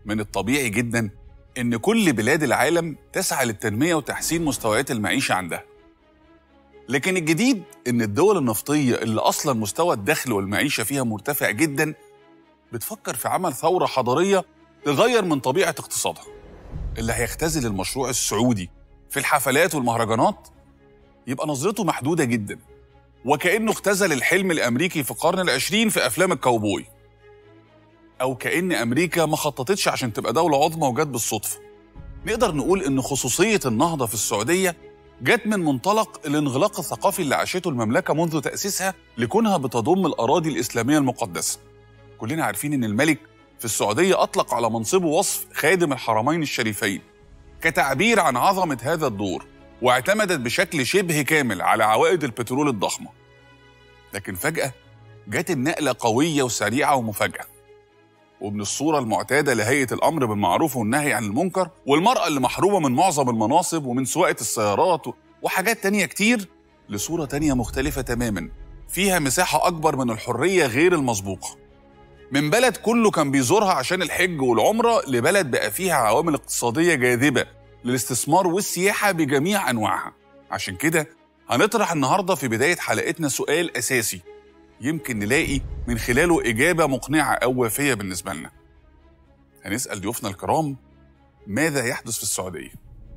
من الطبيعي جدا إن كل بلاد العالم تسعى للتنمية وتحسين مستويات المعيشة عندها لكن الجديد إن الدول النفطية اللي أصلا مستوى الدخل والمعيشة فيها مرتفع جدا بتفكر في عمل ثورة حضارية تغير من طبيعة اقتصادها اللي هيختزل المشروع السعودي في الحفلات والمهرجانات يبقى نظرته محدودة جدا وكأنه اختزل الحلم الأمريكي في القرن العشرين في أفلام الكاوبوي أو كأن أمريكا ما خططتش عشان تبقى دولة عظمى وجت بالصدفة نقدر نقول إن خصوصية النهضة في السعودية جت من منطلق الانغلاق الثقافي اللي عاشته المملكة منذ تأسيسها لكونها بتضم الأراضي الإسلامية المقدسة كلنا عارفين إن الملك في السعودية أطلق على منصبه وصف خادم الحرمين الشريفين كتعبير عن عظمة هذا الدور واعتمدت بشكل شبه كامل على عوائد البترول الضخمة لكن فجأة جت النقلة قوية وسريعة ومفاجئة ومن الصورة المعتادة لهيئة الأمر بالمعروف والنهي عن المنكر والمرأة اللي محرومة من معظم المناصب ومن سواقة السيارات وحاجات تانية كتير لصورة تانية مختلفة تماما فيها مساحة أكبر من الحرية غير المسبوقة من بلد كله كان بيزورها عشان الحج والعمرة لبلد بقى فيها عوامل اقتصادية جاذبة للاستثمار والسياحة بجميع أنواعها عشان كده هنطرح النهاردة في بداية حلقتنا سؤال أساسي يمكن نلاقي من خلاله إجابة مقنعة أو وافية بالنسبة لنا هنسأل ضيوفنا الكرام ماذا يحدث في السعودية؟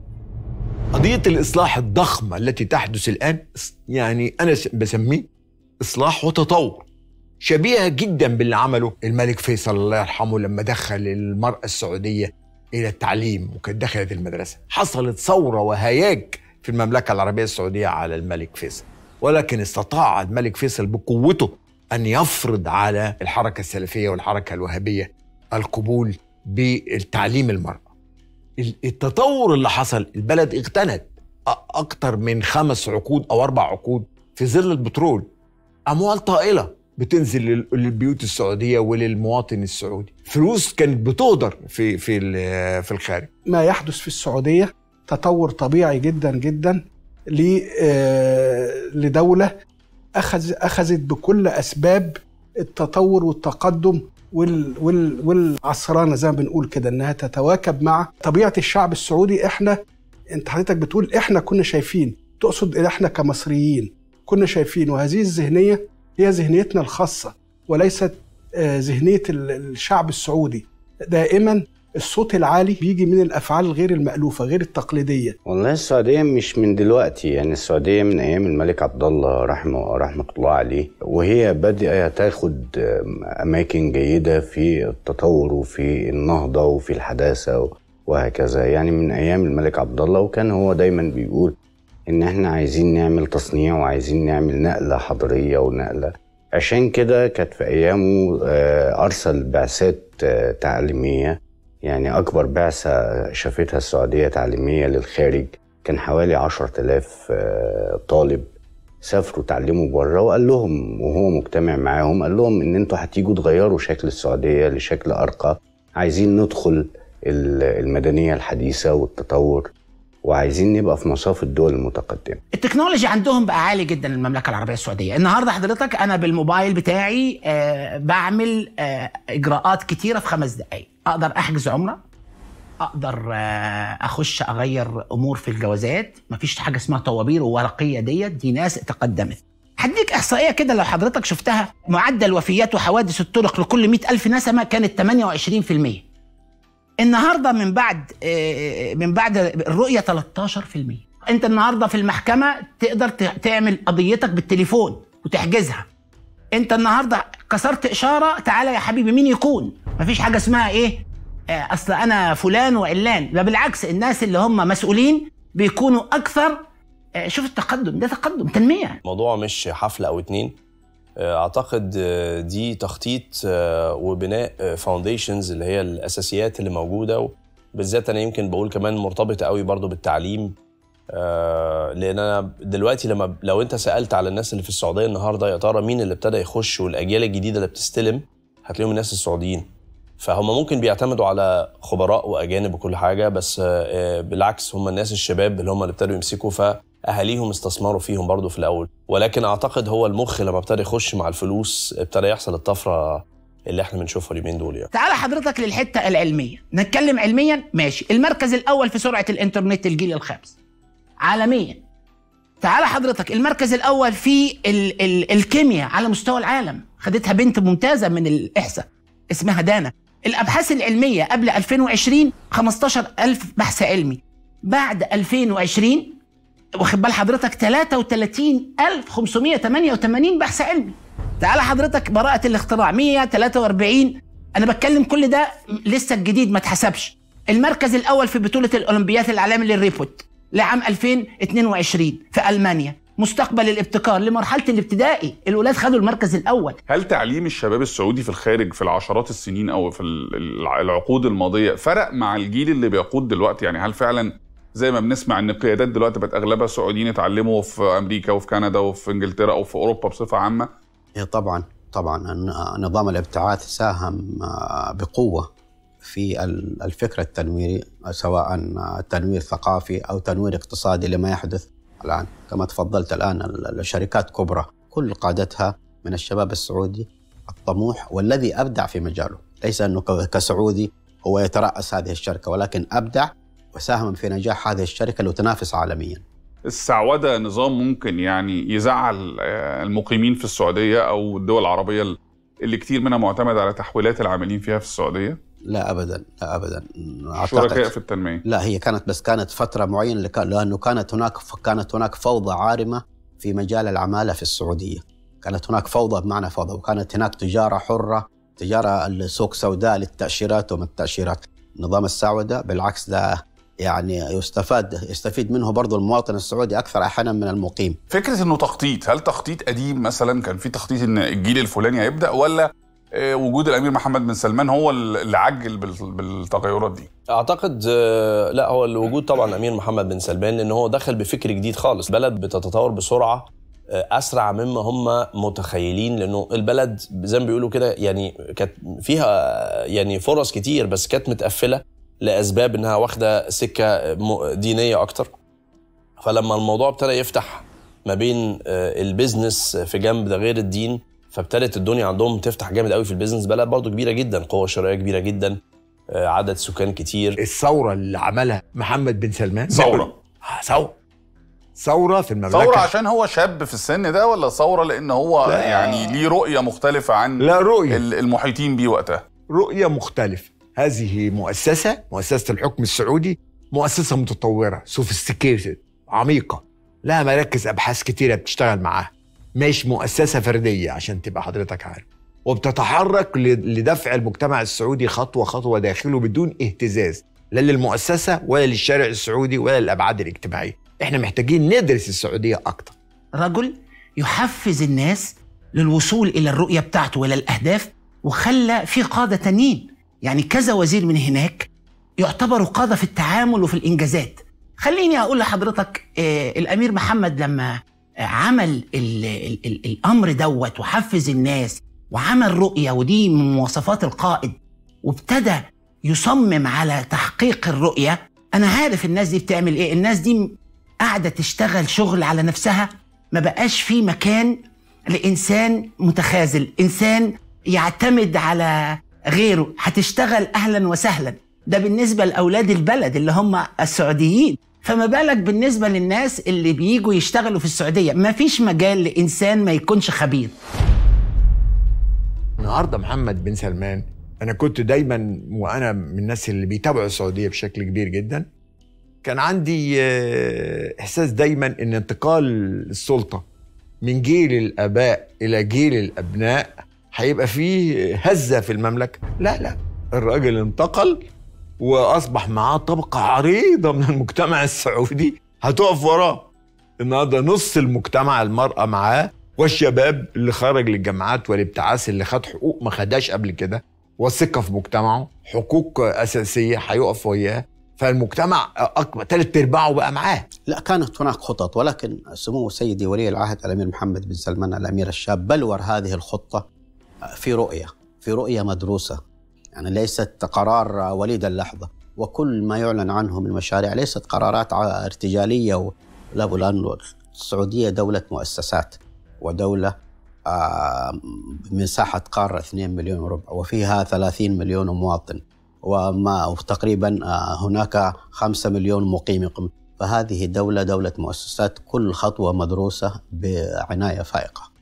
قضية الإصلاح الضخمة التي تحدث الآن يعني أنا بسميه إصلاح وتطور شبيهة جدا باللي عمله الملك فيصل الله يرحمه لما دخل المرأة السعودية إلى التعليم وكانت دخلت المدرسة حصلت ثورة وهياج في المملكة العربية السعودية على الملك فيصل ولكن استطاع الملك فيصل بقوته أن يفرض على الحركة السلفية والحركة الوهابية القبول بالتعليم المرأة التطور اللي حصل البلد اغتنت أكثر من خمس عقود أو أربع عقود في ظل البترول أموال طائلة بتنزل للبيوت السعوديه وللمواطن السعودي فلوس كانت بتهدر في في في الخارج ما يحدث في السعوديه تطور طبيعي جدا جدا لدوله اخذ اخذت بكل اسباب التطور والتقدم وال وال والعصرانه زي ما بنقول كده انها تتواكب مع طبيعه الشعب السعودي احنا انت حضرتك بتقول احنا كنا شايفين تقصد احنا كمصريين كنا شايفين وهذه الذهنيه هي ذهنيتنا الخاصة وليست ذهنية الشعب السعودي دائما الصوت العالي بيجي من الافعال غير المالوفه غير التقليديه والله السعوديه مش من دلوقتي يعني السعوديه من ايام الملك عبد الله رحمه رحمه الله عليه وهي بادئه تاخد اماكن جيده في التطور وفي النهضه وفي الحداثه وهكذا يعني من ايام الملك عبد الله وكان هو دايما بيقول ان احنا عايزين نعمل تصنيع وعايزين نعمل نقله حضاريه ونقله عشان كده كانت في ايامه ارسل بعثات تعليميه يعني اكبر بعثه شافتها السعوديه تعليميه للخارج كان حوالي عشرة آلاف طالب سافروا تعلموا بره وقال لهم وهو مجتمع معاهم قال لهم ان انتوا هتيجوا تغيروا شكل السعوديه لشكل ارقى عايزين ندخل المدنيه الحديثه والتطور وعايزين نبقى في مصاف الدول المتقدمه. التكنولوجي عندهم بقى عالي جدا المملكه العربيه السعوديه، النهارده حضرتك انا بالموبايل بتاعي آه بعمل آه اجراءات كتيره في خمس دقائق، اقدر احجز عمره اقدر آه اخش اغير امور في الجوازات، مفيش حاجه اسمها طوابير وورقيه ديت دي ناس تقدمت. هديك احصائيه كده لو حضرتك شفتها معدل وفيات وحوادث الطرق لكل مئة ألف نسمه كانت 28% النهارده من بعد من بعد الرؤيه 13% انت النهارده في المحكمه تقدر تعمل قضيتك بالتليفون وتحجزها انت النهارده كسرت اشاره تعالى يا حبيبي مين يكون مفيش حاجه اسمها ايه اصل انا فلان وعلان لا بالعكس الناس اللي هم مسؤولين بيكونوا اكثر شوف التقدم ده تقدم تنميه الموضوع مش حفله او اتنين اعتقد دي تخطيط وبناء فاونديشنز اللي هي الاساسيات اللي موجوده بالذات انا يمكن بقول كمان مرتبطه قوي برضو بالتعليم لان انا دلوقتي لما لو انت سالت على الناس اللي في السعوديه النهارده يا ترى مين اللي ابتدى يخش والاجيال الجديده اللي بتستلم هتلاقيهم الناس السعوديين فهم ممكن بيعتمدوا على خبراء واجانب وكل حاجه بس بالعكس هم الناس الشباب اللي هم اللي ابتدوا يمسكوا ف اهاليهم استثمروا فيهم برضو في الاول ولكن اعتقد هو المخ لما ابتدى يخش مع الفلوس ابتدى يحصل الطفره اللي احنا بنشوفها اليومين دول يعني تعال حضرتك للحته العلميه نتكلم علميا ماشي المركز الاول في سرعه الانترنت الجيل الخامس عالميا تعال حضرتك المركز الاول في ال ال الكيمياء على مستوى العالم خدتها بنت ممتازه من الاحساء اسمها دانا الابحاث العلميه قبل 2020 15000 بحث علمي بعد 2020 واخد بال حضرتك 33588 بحث علمي تعال حضرتك براءة الاختراع 143 انا بتكلم كل ده لسه الجديد ما اتحسبش المركز الاول في بطولة الاولمبيات العالمي للريبوت لعام 2022 في المانيا مستقبل الابتكار لمرحلة الابتدائي الولاد خدوا المركز الاول هل تعليم الشباب السعودي في الخارج في العشرات السنين او في ال- الع- العقود الماضيه فرق مع الجيل اللي بيقود دلوقتي يعني هل فعلا زي ما بنسمع ان القيادات دلوقتي بقت اغلبها سعوديين اتعلموا في امريكا وفي كندا وفي انجلترا او في اوروبا بصفه عامه إيه طبعا طبعا الن- نظام الابتعاث ساهم آه، بقوة في ال- الفكر التنويري سواء آه، تنوير ثقافي أو تنوير اقتصادي لما يحدث الآن كما تفضلت الآن ال- الشركات كبرى كل قادتها من الشباب السعودي الطموح والذي أبدع في مجاله ليس أنه ك- كسعودي هو يترأس هذه الشركة ولكن أبدع وساهم في نجاح هذه الشركة وتنافس عالميا السعوده نظام ممكن يعني يزعل آه، المقيمين في السعوديه او الدول العربيه اللي كتير منها معتمد على تحويلات العاملين فيها في السعوديه لا أبدا لا أبدا شركاء في التنميه لا هي كانت بس كانت فترة معينة لك- لأنه كانت هناك كانت هناك فوضى عارمة في مجال العمالة في السعودية كانت هناك فوضى بمعنى فوضى وكانت هناك تجارة حرة تجارة السوق سوداء للتأشيرات وما التأشيرات نظام السعودة بالعكس ده يعني يستفاد يستفيد منه برضو المواطن السعودي أكثر أحيانا من المقيم فكره انه تخطيط هل تخطيط قديم مثلا كان في تخطيط ان الجيل الفلاني هيبدا ولا آه، وجود الامير محمد بن سلمان هو اللي عجل بال- بالتغيرات دي اعتقد آه، لا هو الوجود طبعا امير محمد بن سلمان لان هو دخل بفكر جديد خالص بلد بتتطور بسرعه آه، اسرع مما هم متخيلين لانه البلد زي ما بيقولوا كده يعني كانت فيها آه، يعني فرص كتير بس كانت متقفله لاسباب انها واخده سكه م- دينيه اكتر فلما الموضوع ابتدى يفتح ما بين آه، البيزنس في جنب ده غير الدين فابتدت الدنيا عندهم تفتح جامد قوي في البيزنس بلد برضه كبيره جدا قوه شرائيه كبيره جدا آه، عدد سكان كتير الثوره اللي عملها محمد بن سلمان ثورة. آه، ثوره ثوره في المملكه ثورة عشان هو شاب في السن ده ولا ثورة لأن هو لا. يعني ليه رؤية مختلفة عن لا رؤيه ال- المحيطين بيه وقتها رؤية مختلفة هذه مؤسسة مؤسسة الحكم السعودي مؤسسة متطورة سوفيستيكيتد عميقة لها مراكز أبحاث كتيرة بتشتغل معاها مش مؤسسة فردية عشان تبقى حضرتك عارف وبتتحرك ل- لدفع المجتمع السعودي خطوة خطوة داخله بدون اهتزاز لا للمؤسسة ولا للشارع السعودي ولا للأبعاد الاجتماعية احنا محتاجين ندرس السعودية أكتر رجل يحفز الناس للوصول الى الرؤيه بتاعته والى الاهداف وخلى في قاده تانيين يعني كذا وزير من هناك يعتبروا قاده في التعامل وفي الانجازات خليني اقول لحضرتك آه الامير محمد لما آه عمل ال ال ال الامر دوت وحفز الناس وعمل رؤيه ودي من مواصفات القائد وابتدى يصمم على تحقيق الرؤيه انا عارف الناس دي بتعمل ايه الناس دي قاعده تشتغل شغل على نفسها ما بقاش في مكان لانسان متخاذل انسان يعتمد على غيره هتشتغل اهلا وسهلا ده بالنسبه لاولاد البلد اللي هم السعوديين فما بالك بالنسبه للناس اللي بييجوا يشتغلوا في السعوديه ما فيش مجال لانسان ما يكونش خبير النهارده محمد بن سلمان انا كنت دايما وانا من الناس اللي بيتابعوا السعوديه بشكل كبير جدا كان عندي آه، احساس دايما ان انتقال السلطه من جيل الاباء الى جيل الابناء هيبقى فيه هزه في المملكه لا لا الراجل انتقل واصبح معاه طبقه عريضه من المجتمع السعودي هتقف وراه النهارده نص المجتمع المراه معاه والشباب اللي خرج للجامعات والابتعاث اللي خد حقوق ما خدهاش قبل كده وثقه في مجتمعه حقوق اساسيه هيقف وياه فالمجتمع اكبر ثلاث ارباعه بقى معاه لا كانت هناك خطط ولكن سمو سيدي ولي العهد الامير محمد بن سلمان الامير الشاب بلور هذه الخطه في رؤيه في رؤيه مدروسه يعني ليست قرار وليد اللحظه وكل ما يعلن عنه من مشاريع ليست قرارات ع- ارتجاليه و- لا لانه السعوديه دوله مؤسسات ودوله آه، مساحة قارة 2 مليون وربع وفيها 30 مليون مواطن وما وتقريبا آه، هناك 5 مليون مقيم فهذه دولة دولة مؤسسات كل خطوة مدروسة بعناية فائقة